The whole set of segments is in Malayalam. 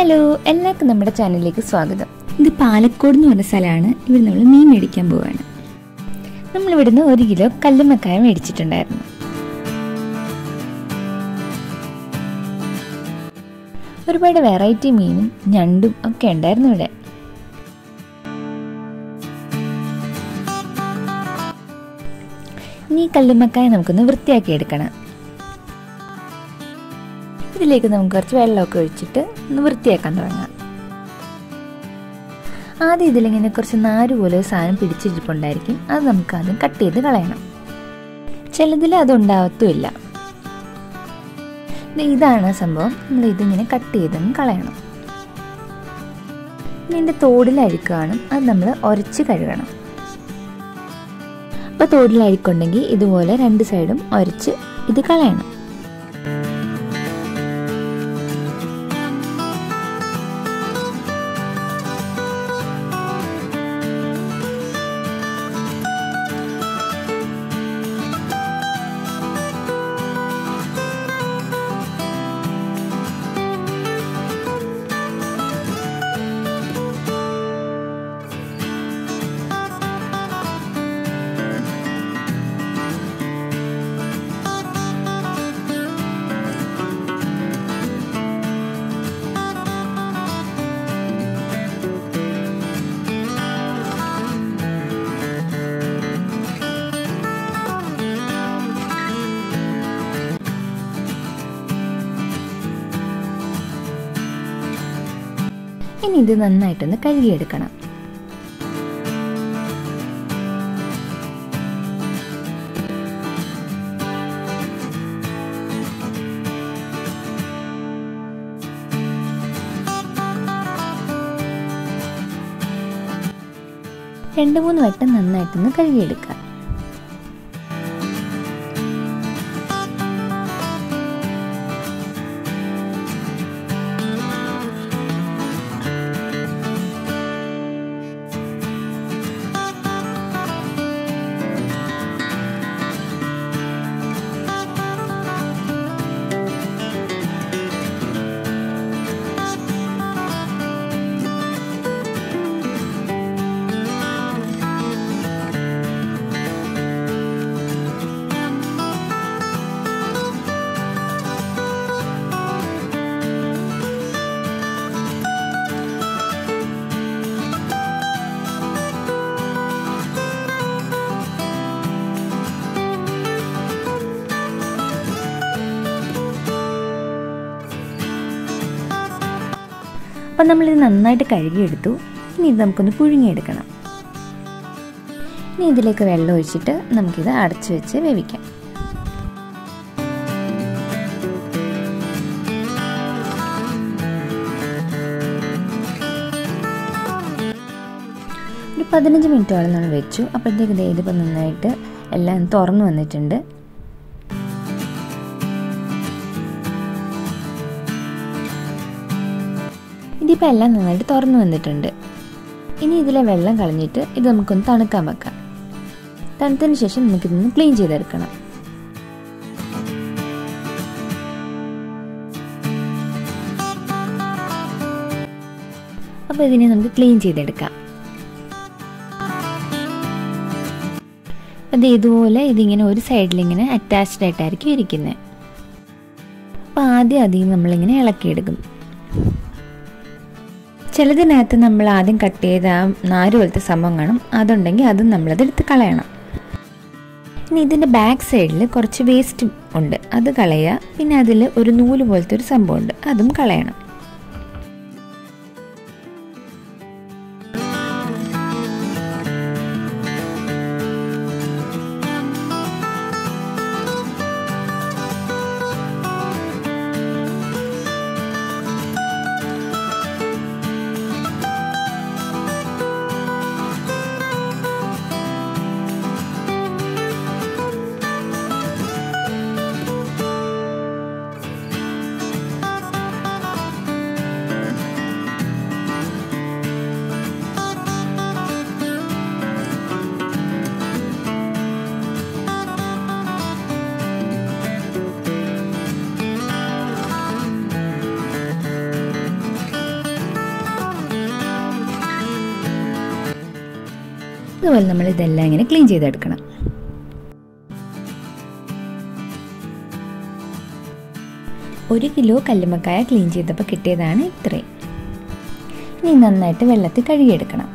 ഹലോ എല്ലാവർക്കും നമ്മുടെ ചാനലിലേക്ക് സ്വാഗതം ഇത് പാലക്കോട് എന്ന് പറഞ്ഞ സ്ഥലമാണ് ഇവിടെ നമ്മൾ മീൻ മേടിക്കാൻ പോവാണ് നമ്മൾ ഇവിടുന്ന് ഒരു കിലോ കല്ലുമ്മക്കായ മേടിച്ചിട്ടുണ്ടായിരുന്നു ഒരുപാട് വെറൈറ്റി മീനും ഞണ്ടും ഒക്കെ ഉണ്ടായിരുന്നു ഇവിടെ ഇനി ഈ കല്ലുമ്മക്കായ നമുക്കൊന്ന് വൃത്തിയാക്കി എടുക്കണം ഇതിലേക്ക് നമുക്ക് കുറച്ച് വെള്ളമൊക്കെ ഒഴിച്ചിട്ട് ഒന്ന് വൃത്തിയാക്കാൻ തുടങ്ങാം ആദ്യം ഇതിലിങ്ങനെ കുറച്ച് നാര് പോലെ ഒരു സാധനം പിടിച്ചിരിപ്പുണ്ടായിരിക്കും അത് നമുക്ക് ആദ്യം കട്ട് ചെയ്ത് കളയണം ചിലതിൽ അതുണ്ടാവത്തുമില്ല ദേ ഇതാണ് സംഭവം നമ്മൾ ഇതിങ്ങനെ കട്ട് ചെയ്തങ്ങ് കളയണം ഇതിൻ്റെ തോടിൽ അഴുക്ക് കാണും അത് നമ്മൾ ഉരച്ച് കഴുകണം അപ്പോൾ തോടിൽ അഴുക്കുണ്ടെങ്കിൽ ഇതുപോലെ രണ്ട് സൈഡും ഉരച്ച് ഇത് കളയണം ഇനി ഇത് നന്നായിട്ടൊന്ന് കഴുകിയെടുക്കണം രണ്ട് മൂന്ന് വട്ടം നന്നായിട്ടൊന്ന് കഴുകിയെടുക്കുക അപ്പം നമ്മളിത് നന്നായിട്ട് കഴുകിയെടുത്തു ഇനി ഇത് നമുക്കൊന്ന് പുഴുങ്ങിയെടുക്കണം ഇനി ഇതിലേക്ക് വെള്ളം ഒഴിച്ചിട്ട് നമുക്കിത് അടച്ചു വെച്ച് വേവിക്കാം ഒരു പതിനഞ്ച് മിനിറ്റോളം നമ്മൾ വെച്ചു അപ്പോഴത്തേക്ക് ദേ ഇതിപ്പോൾ നന്നായിട്ട് എല്ലാം തുറന്നു വന്നിട്ടുണ്ട് ഇതിപ്പോൾ എല്ലാം നന്നായിട്ട് തുറന്നു വന്നിട്ടുണ്ട് ഇനി ഇതിലെ വെള്ളം കളഞ്ഞിട്ട് ഇത് നമുക്കൊന്ന് തണുക്കാൻ വെക്കാം തണുത്തതിന് ശേഷം നമുക്കിതൊന്ന് ക്ലീൻ ചെയ്തെടുക്കണം അപ്പോൾ ഇതിനെ നമുക്ക് ക്ലീൻ ചെയ്തെടുക്കാം അത് ഇതുപോലെ ഇതിങ്ങനെ ഒരു സൈഡിലിങ്ങനെ അറ്റാച്ച്ഡ് ആയിട്ടായിരിക്കും ഇരിക്കുന്നത് അപ്പോൾ ആദ്യം അധികം നമ്മളിങ്ങനെ ഇളക്കിയെടുക്കും ചിലതിനകത്ത് നമ്മൾ ആദ്യം കട്ട് ചെയ്ത ആ നാര് പോലത്തെ സംഭവം കാണും അതുണ്ടെങ്കിൽ അതും നമ്മളത് എടുത്ത് കളയണം ഇനി ഇതിൻ്റെ ബാക്ക് സൈഡിൽ കുറച്ച് വേസ്റ്റ് ഉണ്ട് അത് കളയുക പിന്നെ അതിൽ ഒരു നൂല് പോലത്തെ ഒരു സംഭവം ഉണ്ട് അതും കളയണം അതുപോലെ നമ്മൾ ഇതെല്ലാം ഇങ്ങനെ ക്ലീൻ ചെയ്തെടുക്കണം ഒരു കിലോ കല്ലുമ്മക്കായ ക്ലീൻ ചെയ്തപ്പോൾ കിട്ടിയതാണ് ഇത്രയും ഇനി നന്നായിട്ട് വെള്ളത്തിൽ കഴുകിയെടുക്കണം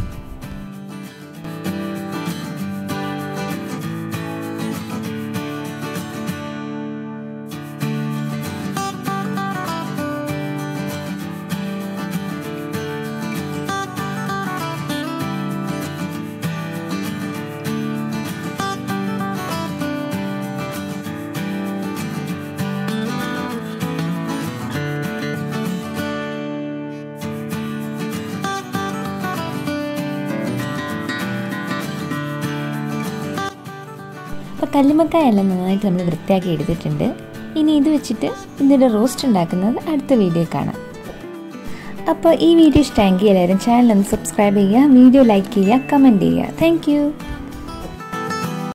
അപ്പോൾ കല്ലുമ്മക്കായ എല്ലാം നന്നായിട്ട് നമ്മൾ വൃത്തിയാക്കി എടുത്തിട്ടുണ്ട് ഇനി ഇത് വെച്ചിട്ട് ഇതിൻ്റെ റോസ്റ്റ് ഉണ്ടാക്കുന്നത് അടുത്ത വീഡിയോ കാണാം അപ്പോൾ ഈ വീഡിയോ ഇഷ്ടമെങ്കിൽ എല്ലാവരും ചാനൽ ഒന്ന് സബ്സ്ക്രൈബ് ചെയ്യുക വീഡിയോ ലൈക്ക് ചെയ്യുക കമൻറ്റ് ചെയ്യുക താങ്ക്